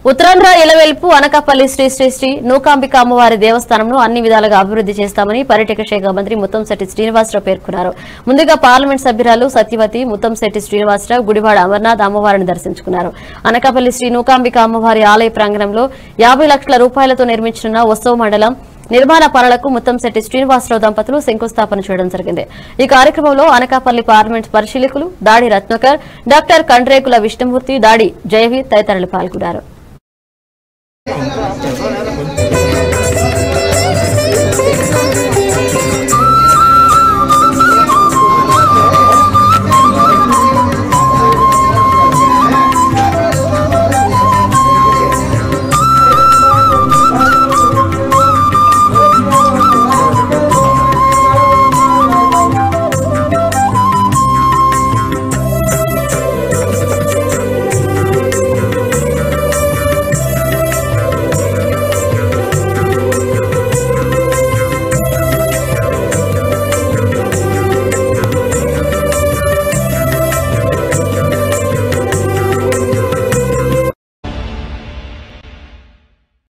ఉత్తరాంధ్ర ఇలవెల్పు అనకాపల్లి శ్రీ శ్రీ శ్రీ నూకాంబిక అమ్మవారి దేవస్థానంను అన్ని విధాలుగా అభివృద్ధి చేస్తామని పర్యాటక శాఖ మంత్రి ముత్తంశెట్టి శ్రీనివాసరావు పేర్కొన్నారు ముందుగా పార్లమెంట్ సభ్యురాలు సత్యవతి ముత్తంశెట్టి శ్రీనివాసరావు గుడివాడ అమర్నాథ్ అమ్మవారిని దర్శించుకున్నారు అనకాపల్లి శ్రీ నూకాంబిక అమ్మవారి ఆలయ ప్రాంగణంలో యాభై లక్షల రూపాయలతో నిర్మించిన ఉత్సవ మండలం నిర్మాణ పనులకు ముత్తంశెట్టి శ్రీనివాసరావు దంపతులు శంకుస్థాపన చేయడం జరిగింది ఈ కార్యక్రమంలో అనకాపల్లి పార్లమెంట్ పరిశీలకులు దాడి రత్నకర్ డాక్టర్ కండ్రేకుల విష్ణుమూర్తి దాడి జయవీర్ తదితరులు పాల్గొన్నారు